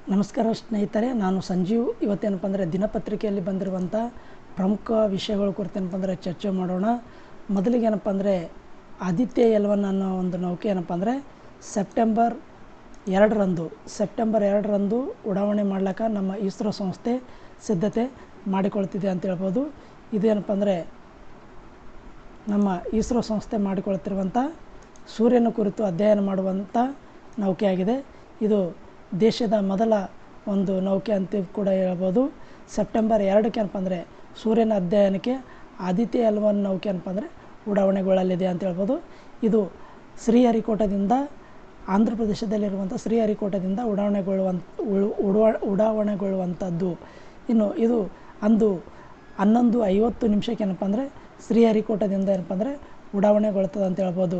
ನಮಸ್ಕಾರ ಸ್ನೇಹಿತರೆ ನಾನು ಸಂಜೀವ್ ಇವತ್ತೇನಪ್ಪ ಅಂದರೆ ದಿನಪತ್ರಿಕೆಯಲ್ಲಿ ಬಂದಿರುವಂಥ ಪ್ರಮುಖ ವಿಷಯಗಳ ಕುರಿತು ಏನಪ್ಪ ಅಂದರೆ ಚರ್ಚೆ ಮಾಡೋಣ ಮೊದಲಿಗೆ ಏನಪ್ಪ ಅಂದರೆ ಆದಿತ್ಯ ಎಲ್ವನ್ ಅನ್ನೋ ಒಂದು ನೌಕೆ ಏನಪ್ಪ ಅಂದರೆ ಸೆಪ್ಟೆಂಬರ್ ಎರಡರಂದು ಸೆಪ್ಟೆಂಬರ್ ಎರಡರಂದು ಉಡಾವಣೆ ಮಾಡ್ಲಿಕ್ಕೆ ನಮ್ಮ ಇಸ್ರೋ ಸಂಸ್ಥೆ ಸಿದ್ಧತೆ ಮಾಡಿಕೊಳ್ತಿದೆ ಅಂತ ಹೇಳ್ಬೋದು ಇದೇನಪ್ಪ ಅಂದರೆ ನಮ್ಮ ಇಸ್ರೋ ಸಂಸ್ಥೆ ಮಾಡಿಕೊಳ್ತಿರುವಂಥ ಸೂರ್ಯನ ಕುರಿತು ಅಧ್ಯಯನ ಮಾಡುವಂಥ ನೌಕೆಯಾಗಿದೆ ಇದು ದೇಶದ ಮೊದಲ ಒಂದು ನೌಕೆ ಅಂತ ಕೂಡ ಹೇಳ್ಬೋದು ಸೆಪ್ಟೆಂಬರ್ ಎರಡಕ್ಕೆ ಏನಪ್ಪ ಅಂದರೆ ಸೂರ್ಯನ ಅಧ್ಯಯನಕ್ಕೆ ಆದಿತ್ಯ ಎಲ್ ಒನ್ ನೌಕೆ ಏನಪ್ಪ ಅಂದರೆ ಉಡಾವಣೆಗೊಳ್ಳಲಿದೆ ಅಂತ ಹೇಳ್ಬೋದು ಇದು ಶ್ರೀಹರಿಕೋಟದಿಂದ ಆಂಧ್ರ ಪ್ರದೇಶದಲ್ಲಿರುವಂಥ ಶ್ರೀಹರಿಕೋಟದಿಂದ ಉಡಾವಣೆಗೊಳ್ಳುವಂಥ ಉಡುವ ಉಡಾವಣೆಗೊಳ್ಳುವಂಥದ್ದು ಇನ್ನು ಇದು ಅಂದು ಹನ್ನೊಂದು ಐವತ್ತು ನಿಮಿಷಕ್ಕೆ ಏನಪ್ಪ ಅಂದರೆ ಶ್ರೀಹರಿಕೋಟದಿಂದ ಏನಪ್ಪ ಅಂದರೆ ಉಡಾವಣೆಗೊಳ್ತದೆ ಅಂತ ಹೇಳ್ಬೋದು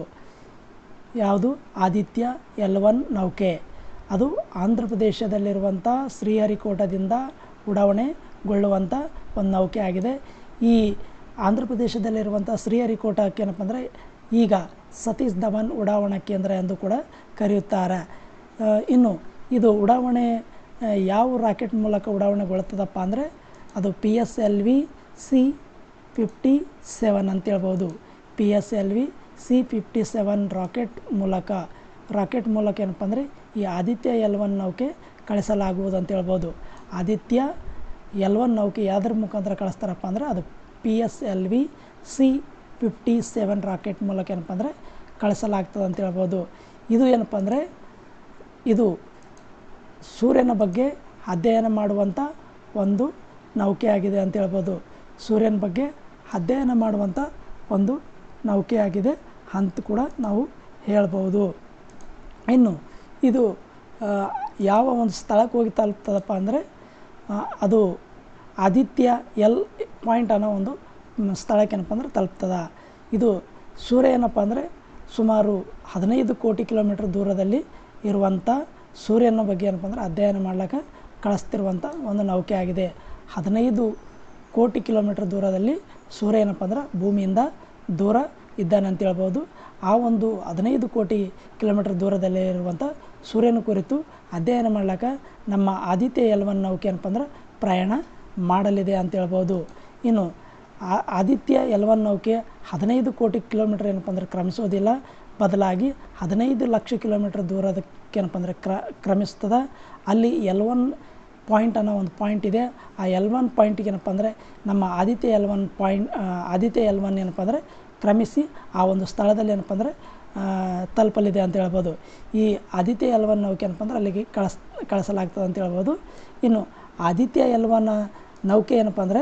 ಯಾವುದು ಆದಿತ್ಯ ಎಲ್ ಒನ್ ನೌಕೆ ಅದು ಆಂಧ್ರ ಪ್ರದೇಶದಲ್ಲಿರುವಂಥ ಶ್ರೀಹರಿಕೋಟದಿಂದ ಉಡಾವಣೆಗೊಳ್ಳುವಂಥ ಒಂದು ನೌಕೆ ಆಗಿದೆ ಈ ಆಂಧ್ರ ಪ್ರದೇಶದಲ್ಲಿರುವಂಥ ಶ್ರೀಹರಿಕೋಟಕ್ಕೆ ಏನಪ್ಪ ಅಂದರೆ ಈಗ ಸತೀಶ್ ಧವನ್ ಉಡಾವಣಾ ಕೇಂದ್ರ ಎಂದು ಕೂಡ ಕರೆಯುತ್ತಾರೆ ಆ, ಇನ್ನು ಇದು ಉಡಾವಣೆ ಆ, ಯಾವ ರಾಕೆಟ್ ಮೂಲಕ ಉಡಾವಣೆಗೊಳ್ತದಪ್ಪ ಅಂದರೆ ಅದು P S L V C fifty seven ಅಂತ ಹೇಳ್ಬೋದು P S L V C fifty seven rocket ಮೂಲಕ ರಾಕೆಟ್ ಮೂಲಕ ಏನಪ್ಪ ಅಂದರೆ ಈ ಆದಿತ್ಯ ಎಲ್ ಒನ್ ನೌಕೆ ಕಳಿಸಲಾಗುವುದು ಅಂತ ಹೇಳ್ಬೋದು ಆದಿತ್ಯ ಎಲ್ ಒನ್ ನೌಕೆ ಯಾವುದ್ರ ಮುಖಾಂತರ ಕಳಿಸ್ತಾರಪ್ಪ ಅಂದರೆ ಅದು P S L V C fifty seven rocket ಮೂಲಕ ಏನಪ್ಪ ಅಂದರೆ ಕಳಿಸಲಾಗ್ತದೆ ಅಂತ ಹೇಳ್ಬೋದು ಇದು ಏನಪ್ಪ ಅಂದರೆ ಇದು ಸೂರ್ಯನ ಬಗ್ಗೆ ಅಧ್ಯಯನ ಮಾಡುವಂಥ ಒಂದು ನೌಕೆ ಆಗಿದೆ ಅಂತ ಹೇಳ್ಬೋದು ಸೂರ್ಯನ ಬಗ್ಗೆ ಅಧ್ಯಯನ ಮಾಡುವಂಥ ಒಂದು ನೌಕೆ ಆಗಿದೆ ಅಂತ ಕೂಡ ನಾವು ಹೇಳ್ಬೋದು ಇನ್ನು ಇದು ಆ, ಯಾವ ಒಂದು ಸ್ಥಳಕ್ಕೆ ಹೋಗಿ ತಲುಪ್ತದಪ್ಪ ಅಂದರೆ ಆ, ಅದು ಆದಿತ್ಯ ಎಲ್ ಪಾಯಿಂಟ್ ಅನ್ನೋ ಒಂದು ಮ್, ಸ್ಥಳಕ್ಕೆ ಏನಪ್ಪ ಅಂದ್ರೆ ತಲುಪ್ತದ ಇದು ಸೂರ್ಯ ಏನಪ್ಪ ಅಂದರೆ ಸುಮಾರು ಹದಿನೈದು ಕೋಟಿ ಕಿಲೋಮೀಟ್ರ್ ದೂರದಲ್ಲಿ ಇರುವಂಥ ಸೂರ್ಯನ ಬಗ್ಗೆ ಏನಪ್ಪ ಅಂದ್ರೆ ಅಧ್ಯಯನ ಮಾಡ್ಲಿಕ್ಕೆ ಕಳಿಸ್ತಿರುವಂಥ ಒಂದು ನೌಕೆ ಆಗಿದೆ ಹದಿನೈದು ಕೋಟಿ ಕಿಲೋಮೀಟ್ರ್ ದೂರದಲ್ಲಿ ಸೂರ್ಯ ಏನಪ್ಪ ಅಂದ್ರೆ ಭೂಮಿಯಿಂದ ದೂರ ಇದ್ದಾನೆ ಅಂತ ಹೇಳ್ಬೋದು ಆ ಒಂದು ಹದಿನೈದು ಕೋಟಿ ಕಿಲೋಮೀಟ್ರ್ ದೂರದಲ್ಲೇ ಇರುವಂಥ ಸೂರ್ಯನ ಕುರಿತು ಅಧ್ಯಯನ ಮಾಡ್ಲಿಕ್ಕೆ ನಮ್ಮ ಆದಿತ್ಯ ಎಲ್ ಒನ್ ನೌಕೆ ಏನಪ್ಪ ಅಂದ್ರೆ ಪ್ರಯಾಣ ಮಾಡಲಿದೆ ಅಂತ ಹೇಳ್ಬೋದು ಇನ್ನು ಆ ಆದಿತ್ಯ ಎಲ್ ಒನ್ ನೌಕೆ ಹದಿನೈದು ಕೋಟಿ ಕಿಲೋಮೀಟ್ರ್ ಏನಪ್ಪ ಅಂದ್ರೆ ಕ್ರಮಿಸೋದಿಲ್ಲ ಬದಲಾಗಿ ಹದಿನೈದು ಲಕ್ಷ ಕಿಲೋಮೀಟ್ರ್ ದೂರದಕ್ಕೆ ಏನಪ್ಪ ಅಂದರೆ ಕ್ರ ಕ್ರಮಿಸ್ತದೆ ಅಲ್ಲಿ ಎಲ್ ಒನ್ ಪಾಯಿಂಟ್ ಅನ್ನೋ ಒಂದು ಪಾಯಿಂಟ್ ಇದೆ ಆ ಎಲ್ ಒನ್ ಪಾಯಿಂಟಿಗೆ ಏನಪ್ಪ ಅಂದರೆ ನಮ್ಮ Aditya L one point Aditya L one ಏನಪ್ಪ ಅಂದರೆ ಕ್ರಮಿಸಿ ಆ ಒಂದು ಸ್ಥಳದಲ್ಲಿ ಏನಪ್ಪ ಅಂದರೆ ಆ, ತಲುಪಲಿದೆ ಅಂತ ಹೇಳ್ಬೋದು ಈ ಆದಿತ್ಯ ಎಲ್ ಒನ್ ನೌಕೆ ಏನಪ್ಪ ಅಂದ್ರೆ ಅಲ್ಲಿಗೆ ಕಳಿಸ್ ಕಳಿಸಲಾಗ್ತದೆ ಅಂತ ಹೇಳ್ಬೋದು ಇನ್ನು ಆದಿತ್ಯ ಎಲ್ ಒನ್ ನೌಕೆ ಏನಪ್ಪ ಅಂದರೆ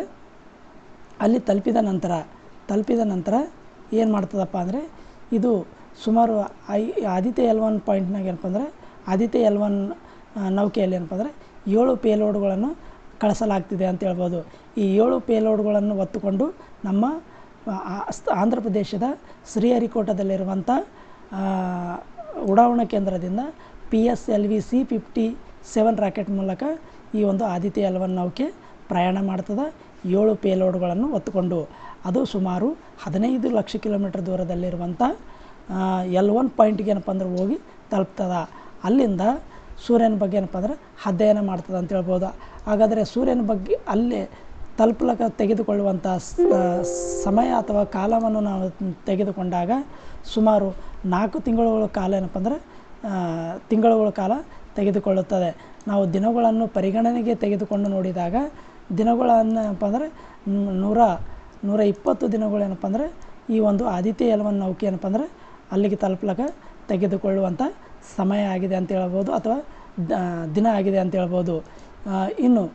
ಅಲ್ಲಿ ತಲುಪಿದ ನಂತರ ತಲುಪಿದ ನಂತರ ಏನು ಮಾಡ್ತದಪ್ಪ ಅಂದರೆ ಇದು ಸುಮಾರು ಐ ಆದಿತ್ಯ ಎಲ್ ಒನ್ ಪಾಯಿಂಟ್ನಾಗ ಏನಪ್ಪ ಅಂದರೆ ಆದಿತ್ಯ ಎಲ್ ಒನ್ ನೌಕೆಯಲ್ಲಿ ಏನಪ್ಪ ಅಂದರೆ ಏಳು ಪೇಲೋಡ್ಗಳನ್ನು ಕಳಿಸಲಾಗ್ತಿದೆ ಅಂತ ಹೇಳ್ಬೋದು ಈ ಏಳು ಪೇಲೋಡ್ಗಳನ್ನು ಹೊತ್ತುಕೊಂಡು ನಮ್ಮ ಆ, ಆ- ಆಂಧ್ರ ಪ್ರದೇಶದ ಶ್ರೀಹರಿಕೋಟದಲ್ಲಿರುವಂಥ ಆ, ಉಡಾವಣಾ ಕೇಂದ್ರದಿಂದ P S L V C fifty seven rocket ಮೂಲಕ ಈ ಒಂದು ಆದಿತ್ಯ ಎಲ್ ಒನ್ ನೌಕೆ ಪ್ರಯಾಣ ಮಾಡ್ತದೆ ಏಳು ಪೇಲೋಡ್ಗಳನ್ನು ಹೊತ್ತುಕೊಂಡು ಅದು ಸುಮಾರು ಹದಿನೈದು ಲಕ್ಷ ಕಿಲೋಮೀಟ್ರ್ ದೂರದಲ್ಲಿರುವಂಥ ಎಲ್ ಒನ್ ಪಾಯಿಂಟ್ಗೆ ಏನಪ್ಪ ಅಂದ್ರೆ ಹೋಗಿ ತಲುಪ್ತದ ಅಲ್ಲಿಂದ ಸೂರ್ಯನ ಬಗ್ಗೆ ಏನಪ್ಪ ಅಂದ್ರೆ ಅಧ್ಯಯನ ಮಾಡ್ತದೆ ಅಂತ ಹೇಳ್ಬೋದು ಹಾಗಾದರೆ ಸೂರ್ಯನ ಬಗ್ಗೆ ಅಲ್ಲೇ ತಲುಪಲಕ್ಕೆ ತೆಗೆದುಕೊಳ್ಳುವಂಥ ಸ- ಸಮಯ ಅಥವಾ ಕಾಲವನ್ನು ನಾವು ತೆಗೆದುಕೊಂಡಾಗ ಸುಮಾರು ನಾಲ್ಕು ತಿಂಗಳುಗಳ ಕಾಲ ಏನಪ್ಪ ಅಂದರೆ ಆ, ತಿಂಗಳುಗಳ ಕಾಲ ತೆಗೆದುಕೊಳ್ಳುತ್ತದೆ ನಾವು ದಿನಗಳನ್ನು ಪರಿಗಣನೆಗೆ ತೆಗೆದುಕೊಂಡು ನೋಡಿದಾಗ ದಿನಗಳನ್ನ ಏನಪ್ಪ ಅಂದರೆ ನ್- ನೂರ ನೂರ ಇಪ್ಪತ್ತು ದಿನಗಳು ಏನಪ್ಪ ಅಂದರೆ ಈ ಒಂದು ಆದಿತ್ಯ ಎಲ್ ಒನ್ ನೌಕೆ ಏನಪ್ಪ ಅಂದರೆ ಅಲ್ಲಿಗೆ ತಲುಪ್ಲಿಕ್ಕೆ ತೆಗೆದುಕೊಳ್ಳುವಂಥ ಸಮಯ ಆಗಿದೆ ಅಂತ ಹೇಳ್ಬೋದು ಅಥವಾ ದ- ದಿನ ಆಗಿದೆ ಅಂತ ಹೇಳ್ಬೋದು ಆ, ಇನ್ನು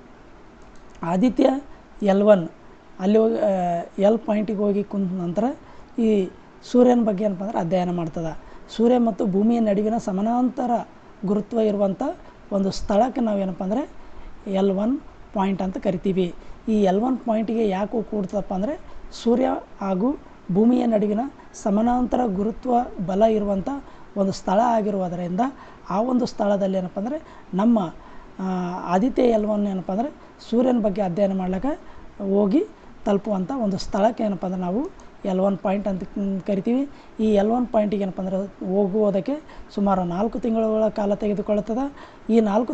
ಆದಿತ್ಯ ಎಲ್ ಒನ್ ಅಲ್ಲಿ ಹೋಗಿ ಎಲ್ ಪಾಯಿಂಟಿಗೆ ಹೋಗಿ ಕುಂತ ನಂತರ ಈ ಸೂರ್ಯನ ಬಗ್ಗೆ ಏನಪ್ಪ ಅಂದ್ರೆ ಅಧ್ಯಯನ ಮಾಡ್ತದೆ ಸೂರ್ಯ ಮತ್ತು ಭೂಮಿಯ ನಡುವಿನ ಸಮಾನಾಂತರ ಗುರುತ್ವ ಇರುವಂಥ ಒಂದು ಸ್ಥಳಕ್ಕೆ ನಾವೇನಪ್ಪ ಅಂದರೆ ಎಲ್ ಒನ್ ಪಾಯಿಂಟ್ ಅಂತ ಕರಿತೀವಿ ಈ ಎಲ್ ಒನ್ ಪಾಯಿಂಟಿಗೆ ಯಾಕೆ ಹೋಗಿ ಕೂಡ್ತದಪ್ಪ ಅಂದರೆ ಸೂರ್ಯ ಹಾಗೂ ಭೂಮಿಯ ನಡುವಿನ ಸಮಾನಾಂತರ ಗುರುತ್ವ ಬಲ ಇರುವಂಥ ಒಂದು ಸ್ಥಳ ಆಗಿರುವುದರಿಂದ ಆ ಒಂದು ಸ್ಥಳದಲ್ಲಿ ಏನಪ್ಪ ಅಂದರೆ ನಮ್ಮ ಆ, ಆದಿತ್ಯ ಎಲ್ ಒನ್ ಏನಪ್ಪ ಅಂದರೆ ಸೂರ್ಯನ ಬಗ್ಗೆ ಅಧ್ಯಯನ ಮಾಡ್ಲಿಕ್ಕೆ ಹೋಗಿ ತಲುಪುವಂಥ ಒಂದು ಸ್ಥಳಕ್ಕೆ ಏನಪ್ಪ ಅಂದ್ರೆ ನಾವು ಎಲ್ ಒನ್ ಪಾಯಿಂಟ್ ಅಂತ ಕರಿತೀವಿ ಈ ಎಲ್ ಒನ್ ಪಾಯಿಂಟಿಗೆ ಏನಪ್ಪ ಅಂದ್ರೆ ಹೋಗುವುದಕ್ಕೆ ಸುಮಾರು ನಾಲ್ಕು ತಿಂಗಳುಗಳ ಕಾಲ ತೆಗೆದುಕೊಳ್ಳುತ್ತದೆ ಈ ನಾಲ್ಕು